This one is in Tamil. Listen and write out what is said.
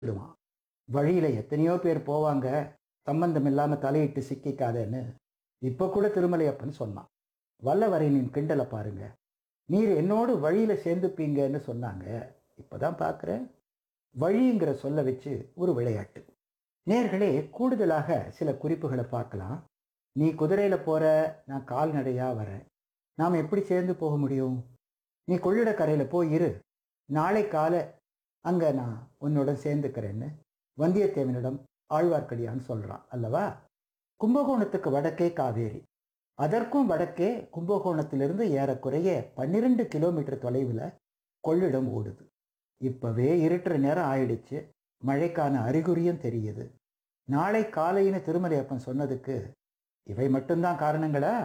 விடுவான் வழியில எத்தனையோ பேர் போவாங்க சம்பந்தம் இல்லாம தலையிட்டு சிக்கிக்காதேன்னு இப்ப கூட திருமலையப்பன் சொன்னான் வல்லவரையனின் கிண்டலை பாருங்க நீர் என்னோடு வழியில சேர்ந்துப்பீங்கன்னு சொன்னாங்க இப்பதான் பார்க்குறேன் வழிங்கிற சொல்ல வச்சு ஒரு விளையாட்டு நேர்களே கூடுதலாக சில குறிப்புகளை பார்க்கலாம் நீ குதிரையில போற நான் கால்நடையா வரேன் நாம் எப்படி சேர்ந்து போக முடியும் நீ கொள்ளிடக்கரையில போய் இரு நாளை காலை அங்க நான் உன்னுடன் சேர்ந்துக்கிறேன்னு வந்தியத்தேவனிடம் ஆழ்வார்க்கடியான்னு சொல்றான் அல்லவா கும்பகோணத்துக்கு வடக்கே காவேரி அதற்கும் வடக்கே கும்பகோணத்திலிருந்து ஏறக்குறைய பன்னிரெண்டு கிலோமீட்டர் தொலைவில் கொள்ளிடம் ஓடுது இப்பவே இருட்டுற நேரம் ஆயிடுச்சு மழைக்கான அறிகுறியும் தெரியுது நாளை காலைன்னு திருமலையப்பன் சொன்னதுக்கு இவை மட்டும்தான் காரணங்களா